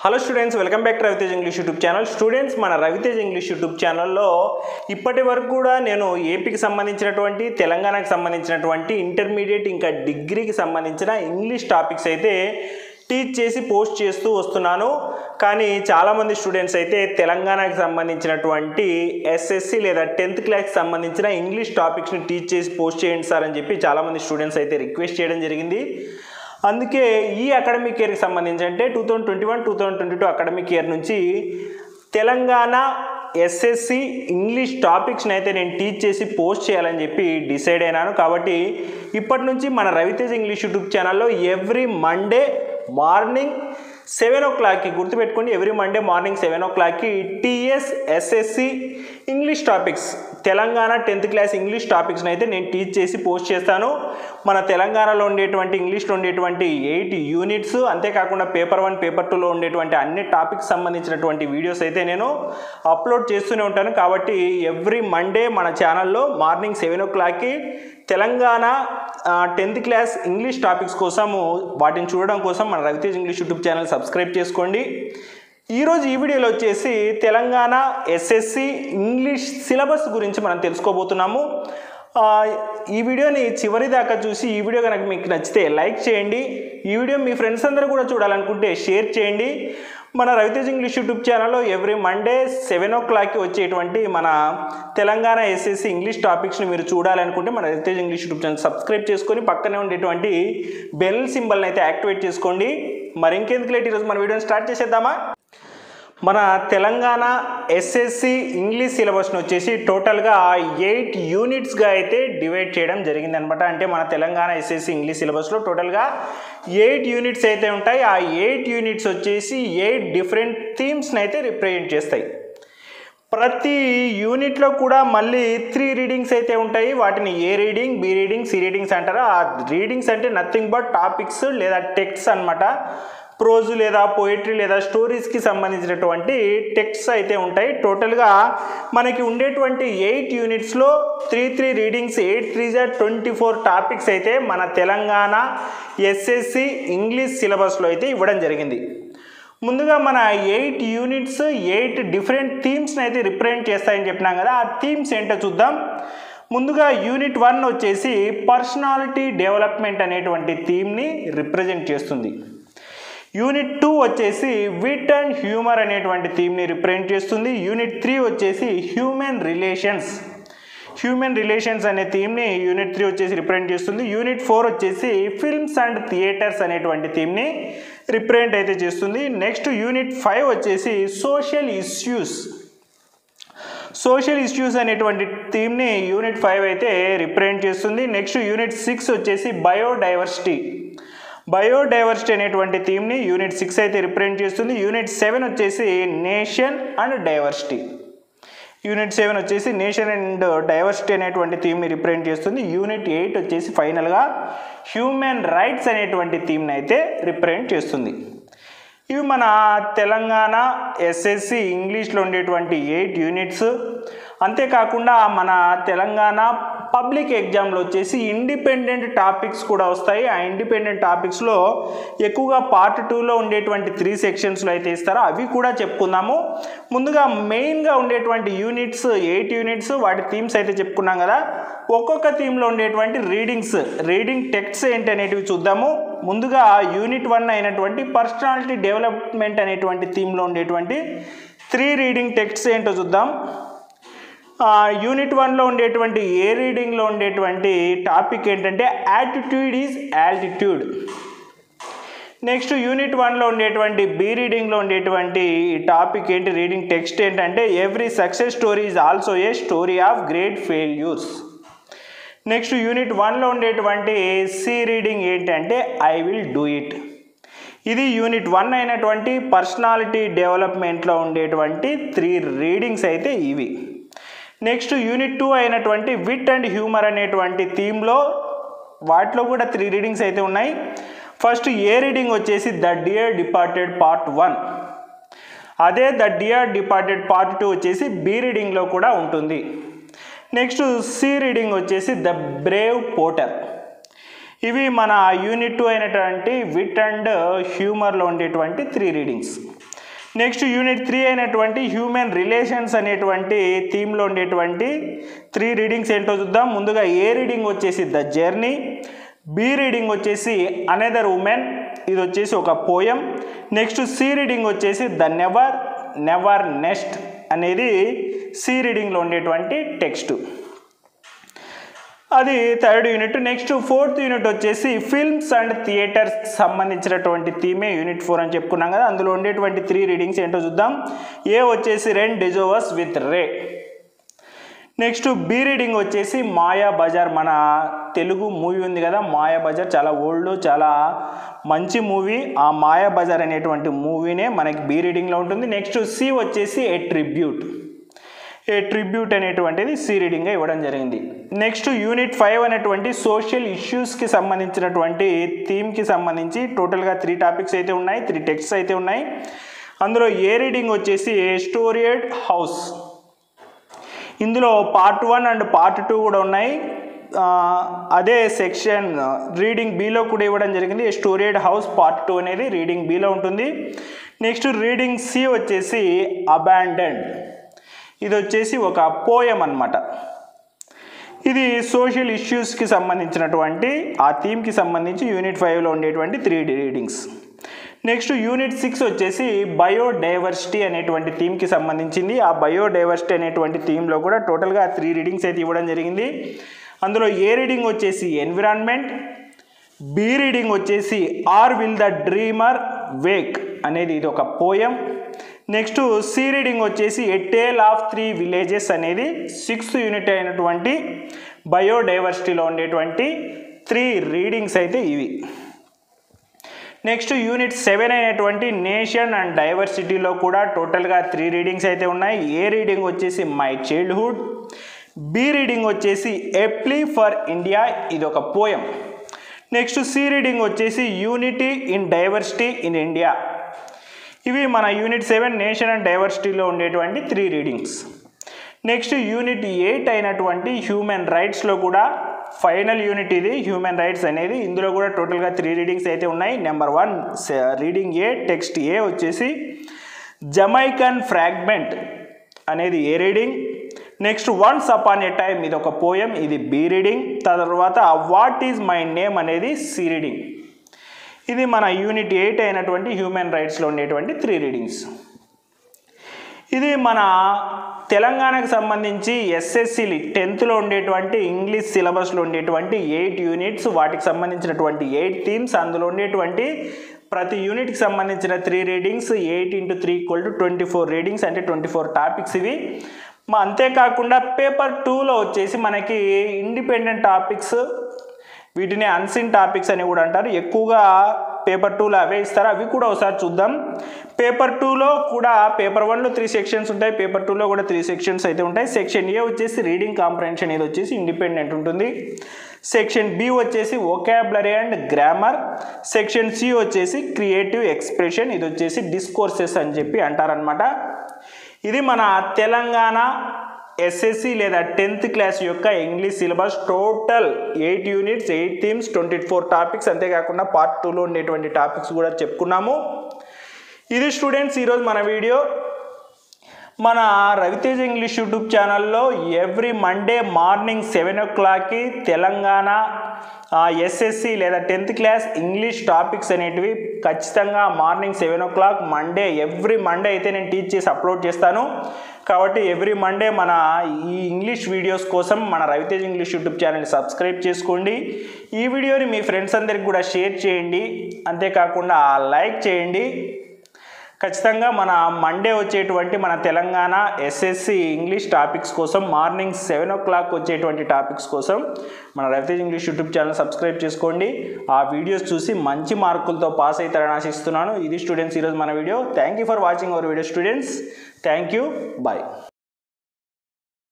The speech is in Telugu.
hello students welcome back to Ravitej English YouTube channel students మన రవితేజ్ ఇంగ్లీష్ యూట్యూబ్ ఛానల్లో ఇప్పటి వరకు కూడా నేను ఏపీకి సంబంధించినటువంటి తెలంగాణకు సంబంధించినటువంటి ఇంటర్మీడియట్ ఇంకా డిగ్రీకి సంబంధించిన ఇంగ్లీష్ టాపిక్స్ అయితే టీచ్ చేసి పోస్ట్ చేస్తూ వస్తున్నాను కానీ చాలామంది స్టూడెంట్స్ అయితే తెలంగాణకి సంబంధించినటువంటి ఎస్ఎస్సి లేదా టెన్త్ క్లాస్కి సంబంధించిన ఇంగ్లీష్ టాపిక్స్ని టీచ్ చేసి పోస్ట్ చేయండి సార్ అని చెప్పి చాలామంది స్టూడెంట్స్ అయితే రిక్వెస్ట్ చేయడం జరిగింది అందుకే ఈ అకాడమిక్ ఇయర్కి సంబంధించి అంటే two thousand twenty one two thousand twenty two academic year నుంచి తెలంగాణ ఎస్ఎస్సి ఇంగ్లీష్ టాపిక్స్ని అయితే నేను టీచ్ చేసి పోస్ట్ చేయాలని చెప్పి డిసైడ్ అయినాను కాబట్టి ఇప్పటి నుంచి మన రవితేజ్ ఇంగ్లీష్ యూట్యూబ్ ఛానల్లో ఎవ్రీ మండే మార్నింగ్ సెవెన్ ఓ క్లాక్కి గుర్తుపెట్టుకోండి ఎవ్రీ మండే మార్నింగ్ సెవెన్ ఓ క్లాక్కి TS SSC English topics Telangana tenth class English టాపిక్స్ని అయితే నేను టీచ్ చేసి పోస్ట్ చేస్తాను మన తెలంగాణలో ఉండేటువంటి ఇంగ్లీష్లో ఉండేటువంటి ఎయిట్ యూనిట్స్ అంతేకాకుండా పేపర్ వన్ పేపర్ టూలో ఉండేటువంటి అన్ని టాపిక్స్ సంబంధించినటువంటి వీడియోస్ అయితే నేను అప్లోడ్ చేస్తూనే ఉంటాను కాబట్టి ఎవ్రీ మండే మన ఛానల్లో మార్నింగ్ సెవెన్ ఓ క్లాక్కి Telangana tenth class English topics కోసము వాటిని చూడడం కోసం మన Ravitej English YouTube channel subscribe చేసుకోండి ఈరోజు ఈ వీడియోలో వచ్చేసి తెలంగాణ ఎస్ఎస్సి ఇంగ్లీష్ సిలబస్ గురించి మనం తెలుసుకోబోతున్నాము ఆ, ఈ వీడియోని చివరి దాకా చూసి ఈ వీడియో కనుక మీకు నచ్చితే లైక్ చేయండి ఈ వీడియో మీ ఫ్రెండ్స్ అందరూ కూడా చూడాలనుకుంటే షేర్ చేయండి మన రవితేజ్ ఇంగ్లీష్ యూట్యూబ్ ఛానల్లో ఎవ్రీ మండే సెవెన్ ఓ క్లాక్కి వచ్చేటువంటి మన తెలంగాణ ఎస్ఎస్సి ఇంగ్లీష్ టాపిక్స్ని మీరు చూడాలనుకుంటే మన Ravitej English YouTube channel subscribe చేసుకొని పక్కనే ఉండేటువంటి బెల్ సింబల్ని అయితే యాక్టివేట్ చేసుకోండి మరి ఇంకెందుకు లేట్ ఈరోజు మన వీడియోని స్టార్ట్ చేసేద్దామా మన తెలంగాణ ఎస్ఎస్సి ఇంగ్లీష్ సిలబస్ని వచ్చేసి టోటల్గా ఎయిట్ యూనిట్స్గా అయితే డివైడ్ చేయడం జరిగిందనమాట అంటే మన తెలంగాణ ఎస్ఎస్సి ఇంగ్లీష్ సిలబస్లో టోటల్గా ఎయిట్ యూనిట్స్ అయితే ఉంటాయి ఆ ఎయిట్ యూనిట్స్ వచ్చేసి ఎయిట్ డిఫరెంట్ థీమ్స్ని అయితే రిప్రజెంట్ చేస్తాయి ప్రతి యూనిట్లో కూడా మళ్ళీ త్రీ రీడింగ్స్ అయితే ఉంటాయి వాటిని A reading B reading C readings అంటారు ఆ రీడింగ్స్ అంటే నథింగ్ బట్ టాపిక్స్ లేదా టెక్స్ట్ అన్నమాట ప్రోజ్ లేదా పోయిటరీ లేదా స్టోరీస్కి సంబంధించినటువంటి టెక్స్ట్ అయితే ఉంటాయి టోటల్గా మనకి ఉండేటువంటి ఎయిట్ యూనిట్స్లో three three readings eight three జార్ ట్వంటీ ఫోర్ టాపిక్స్ అయితే మన తెలంగాణ ఎస్ఎస్సి ఇంగ్లీష్ సిలబస్లో అయితే ఇవ్వడం జరిగింది ముందుగా మన ఎయిట్ యూనిట్స్ ఎయిట్ డిఫరెంట్ థీమ్స్ని అయితే రిప్రజెంట్ చేస్తాయని చెప్పినాం కదా ఆ థీమ్స్ ఏంటో చూద్దాం ముందుగా యూనిట్ వన్ వచ్చేసి పర్సనాలిటీ డెవలప్మెంట్ అనేటువంటి థీమ్ని రిప్రజెంట్ చేస్తుంది యూనిట్ టూ వచ్చేసి విట్ అండ్ హ్యూమర్ అనేటువంటి థీమ్ని రిప్రజెంట్ చేస్తుంది యూనిట్ త్రీ వచ్చేసి హ్యూమన్ రిలేషన్స్ హ్యూమన్ రిలేషన్స్ అనే థీమ్ని యూనిట్ త్రీ వచ్చేసి రిప్రజెంట్ చేస్తుంది యూనిట్ ఫోర్ వచ్చేసి ఫిల్మ్స్ అండ్ థియేటర్స్ అనేటువంటి థీమ్ని రిప్రజెంట్ అయితే చేస్తుంది నెక్స్ట్ యూనిట్ ఫైవ్ వచ్చేసి సోషల్ ఇష్యూస్ సోషల్ ఇష్యూస్ అనేటువంటి థీమ్ని యూనిట్ ఫైవ్ అయితే రిప్రజెంట్ చేస్తుంది నెక్స్ట్ యూనిట్ సిక్స్ వచ్చేసి బయోడైవర్సిటీ బయోడైవర్సిటీ అనేటువంటి థీమ్ని యూనిట్ సిక్స్ అయితే రిప్రజెంట్ చేస్తుంది యూనిట్ సెవెన్ వచ్చేసి nation and diversity unit seven వచ్చేసి నేషన్ అండ్ డైవర్సిటీ అనేటువంటి థీమ్ని రిప్రజెంట్ చేస్తుంది యూనిట్ ఎయిట్ వచ్చేసి ఫైనల్గా హ్యూమన్ రైట్స్ అనేటువంటి థీమ్ని అయితే రిప్రజెంట్ చేస్తుంది ఇవి మన తెలంగాణ ఎస్ఎస్సి ఇంగ్లీష్లో ఉండేటువంటి ఎయిట్ యూనిట్స్ అంతేకాకుండా మన తెలంగాణ పబ్లిక్ ఎగ్జామ్లో వచ్చేసి ఇండిపెండెంట్ టాపిక్స్ కూడా వస్తాయి ఆ ఇండిపెండెంట్ టాపిక్స్లో ఎక్కువగా పార్ట్ టూలో ఉండేటువంటి త్రీ సెక్షన్స్లో అయితే ఇస్తారో అవి కూడా చెప్పుకుందాము ముందుగా మెయిన్గా ఉండేటువంటి యూనిట్స్ ఎయిట్ యూనిట్స్ వాటి థీమ్స్ అయితే చెప్పుకున్నాం కదా ఒక్కొక్క థీమ్లో ఉండేటువంటి రీడింగ్స్ రీడింగ్ టెక్స్ట్ ఏంటి అనేటివి చూద్దాము ముందుగా యూనిట్ వన్ అయినటువంటి పర్సనాలిటీ డెవలప్మెంట్ అనేటువంటి థీమ్లో ఉండేటువంటి త్రీ రీడింగ్ టెక్స్ట్ ఏంటో చూద్దాం యూనిట్ వన్లో ఉండేటువంటి ఏ రీడింగ్లో ఉండేటువంటి టాపిక్ ఏంటంటే attitude is altitude next unit వన్లో ఉండేటువంటి బి రీడింగ్లో ఉండేటువంటి టాపిక్ ఏంటి రీడింగ్ టెక్స్ట్ ఏంటంటే every success story is also a story of great failures next unit వన్లో ఉండేటువంటి సి రీడింగ్ ఏంటంటే ఐ విల్ డూ ఇట్ ఇది యూనిట్ వన్ అయినటువంటి పర్సనాలిటీ డెవలప్మెంట్లో ఉండేటువంటి త్రీ రీడింగ్స్ అయితే ఇవి నెక్స్ట్ యూనిట్ టూ అయినటువంటి విట్ అండ్ హ్యూమర్ అనేటువంటి థీమ్లో వాటిలో కూడా త్రీ రీడింగ్స్ అయితే ఉన్నాయి ఫస్ట్ ఏ రీడింగ్ వచ్చేసి the dear departed part one అదే the dear departed part two వచ్చేసి బి రీడింగ్లో కూడా ఉంటుంది నెక్స్ట్ సి రీడింగ్ వచ్చేసి ద బ్రేవ్ పోటర్ ఇవి మన యూనిట్ టూ అయినటువంటి విట్ అండ్ హ్యూమర్లో ఉండేటువంటి three readings next unit three అయినటువంటి హ్యూమన్ రిలేషన్స్ అనేటువంటి థీమ్లో ఉండేటువంటి త్రీ రీడింగ్స్ ఏంటో చూద్దాం ముందుగా ఏ రీడింగ్ వచ్చేసి ద జర్నీ బి రీడింగ్ వచ్చేసి అనదర్ ఉమెన్ ఇది వచ్చేసి ఒక పోయం నెక్స్ట్ సి రీడింగ్ వచ్చేసి ద నెవర్ నెవర్ నెక్స్ట్ అనేది సి రీడింగ్లో ఉండేటువంటి టెక్స్ట్ అది third unit next fourth unit వచ్చేసి ఫిల్మ్స్ అండ్ థియేటర్స్ సంబంధించినటువంటి థీమే యూనిట్ ఫోర్ అని చెప్పుకున్నాం కదా అందులో ఉండేటువంటి త్రీ రీడింగ్స్ ఏంటో చూద్దాం ఏ వచ్చేసి rendezvous with Ray next B reading వచ్చేసి మాయా బజార్ మన తెలుగు మూవీ ఉంది కదా మాయా బజార్ చాలా ఓల్డ్ చాలా మంచి మూవీ ఆ మాయా బజార్ అనేటువంటి మూవీనే మనకి బి రీడింగ్లో ఉంటుంది నెక్స్ట్ సి వచ్చేసి ఏ ట్రిబ్యూట్ ఏ ట్రిబ్యూట్ అనేటువంటిది సి రీడింగ్గా ఇవ్వడం జరిగింది నెక్స్ట్ యూనిట్ ఫైవ్ అనేటువంటి సోషల్ ఇష్యూస్కి సంబంధించినటువంటి థీమ్కి సంబంధించి టోటల్గా త్రీ టాపిక్స్ అయితే ఉన్నాయి త్రీ టెక్స్ట్స్ అయితే ఉన్నాయి అందులో ఏ రీడింగ్ వచ్చేసి ఏ స్టోరియడ్ హౌస్ ఇందులో part one and part two కూడా ఉన్నాయి ఆ, అదే సెక్షన్ రీడింగ్ బీలో కూడా ఇవ్వడం జరిగింది స్టోరియడ్ హౌస్ పార్ట్ టూ అనేది రీడింగ్ బీలో ఉంటుంది నెక్స్ట్ రీడింగ్ సి వచ్చేసి అబాండెండ్ ఇది వచ్చేసి ఒక పోయం అన్నమాట ఇది సోషల్ ఇష్యూస్కి సంబంధించినటువంటి ఆ థీమ్కి సంబంధించి యూనిట్ ఫైవ్లో ఉండేటువంటి three readings next unit six వచ్చేసి బయోడైవర్సిటీ అనేటువంటి థీమ్కి సంబంధించింది ఆ బయోడైవర్సిటీ అనేటువంటి థీమ్లో కూడా టోటల్గా త్రీ రీడింగ్స్ అయితే ఇవ్వడం జరిగింది అందులో ఏ రీడింగ్ వచ్చేసి ఎన్విరాన్మెంట్ బి రీడింగ్ వచ్చేసి or will the dreamer wake అనేది ఇది ఒక పోయం నెక్స్ట్ సి రీడింగ్ వచ్చేసి a tale of three villages అనేది సిక్స్త్ యూనిట్ అయినటువంటి బయోడైవర్సిటీలో ఉండేటువంటి త్రీ రీడింగ్స్ అయితే ఇవి నెక్స్ట్ యూనిట్ సెవెన్ అయినటువంటి నేషన్ అండ్ డైవర్సిటీలో కూడా టోటల్గా త్రీ రీడింగ్స్ అయితే ఉన్నాయి ఏ రీడింగ్ వచ్చేసి మై చైల్డ్హుడ్ బి రీడింగ్ వచ్చేసి ఎప్లీ ఫర్ ఇండియా ఇది ఒక పోయం నెక్స్ట్ సి రీడింగ్ వచ్చేసి unity in diversity in India ఇవి మన యూనిట్ సెవెన్ నేషన్ అండ్ డైవర్సిటీలో ఉండేటువంటి three readings next unit eight అయినటువంటి హ్యూమన్ రైట్స్లో కూడా ఫైనల్ యూనిట్ ఇది హ్యూమన్ రైట్స్ అనేది ఇందులో కూడా టోటల్గా త్రీ రీడింగ్స్ అయితే ఉన్నాయి number one reading A text A వచ్చేసి జమైకన్ ఫ్రాగ్మెంట్ అనేది A reading next once upon a time ఇది ఒక పోయం ఇది బి రీడింగ్ తర్వాత వాట్ ఈజ్ మై నేమ్ అనేది సి రీడింగ్ ఇది మన యూనిట్ ఎయిట్ అయినటువంటి హ్యూమన్ రైట్స్లో ఉండేటువంటి త్రీ రీడింగ్స్ ఇది మన తెలంగాణకు సంబంధించి ఎస్ఎస్సి టెన్త్లో ఉండేటువంటి ఇంగ్లీష్ సిలబస్లో ఉండేటువంటి ఎయిట్ యూనిట్స్ వాటికి సంబంధించినటువంటి ఎయిట్ థీమ్స్ అందులో ఉండేటువంటి ప్రతి యూనిట్కి సంబంధించిన three readings eight into three equal to twenty four readings అంటే ట్వంటీ ఫోర్ టాపిక్స్ ఇవి మా అంతేకాకుండా పేపర్ టూలో వచ్చేసి మనకి ఇండిపెండెంట్ టాపిక్స్ వీటిని అన్సిన్ టాపిక్స్ అని కూడా అంటారు ఎక్కువగా పేపర్ టూలో అవే ఇస్తారు అవి కూడా ఒకసారి చూద్దాం పేపర్ టూలో కూడా పేపర్ వన్లో త్రీ సెక్షన్స్ ఉంటాయి పేపర్ టూలో కూడా త్రీ సెక్షన్స్ అయితే ఉంటాయి సెక్షన్ ఏ వచ్చేసి రీడింగ్ కాంప్రహెన్షన్ ఇది వచ్చేసి ఇండిపెండెంట్ ఉంటుంది సెక్షన్ బి వచ్చేసి vocabulary and grammar section C వచ్చేసి క్రియేటివ్ ఎక్స్ప్రెషన్ ఇది వచ్చేసి డిస్కోర్సెస్ అని చెప్పి అంటారనమాట ఇది మన తెలంగాణ ఎస్ఎస్సి లేదా టెన్త్ క్లాస్ యొక్క English syllabus total eight units eight themes twenty four topics అంతేకాకుండా పార్ట్ టూలో ఉండేటువంటి టాపిక్స్ కూడా చెప్పుకున్నాము ఇది స్టూడెంట్స్ ఈరోజు మన వీడియో మన రవితేజ్ ఇంగ్లీష్ యూట్యూబ్ ఛానల్లో ఎవ్రీ మండే మార్నింగ్ సెవెన్ ఓ క్లాక్కి తెలంగాణ ఎస్ఎస్సి లేదా టెన్త్ క్లాస్ ఇంగ్లీష్ టాపిక్స్ అనేటివి ఖచ్చితంగా morning seven o'clock Monday every Monday అయితే నేను టీచ్ చేసి అప్లోడ్ చేస్తాను కాబట్టి ఎవ్రీ మండే మన ఈ ఇంగ్లీష్ వీడియోస్ కోసం మన రవితేజ్ ఇంగ్లీష్ యూట్యూబ్ ఛానల్ని సబ్స్క్రైబ్ చేసుకోండి ఈ వీడియోని మీ ఫ్రెండ్స్ అందరికి కూడా షేర్ చేయండి అంతేకాకుండా లైక్ చేయండి ఖచ్చితంగా మన మండే వచ్చేటువంటి మన తెలంగాణ ఎస్ఎస్సి ఇంగ్లీష్ టాపిక్స్ కోసం మార్నింగ్ సెవెన్ ఓ క్లాక్ వచ్చేటువంటి టాపిక్స్ కోసం మన Ravitej English YouTube channel subscribe చేసుకోండి ఆ వీడియోస్ చూసి మంచి మార్కులతో పాస్ అవుతారని ఆశిస్తున్నాను ఇది స్టూడెంట్స్ ఈరోజు మన video thank you for watching our video students thank you bye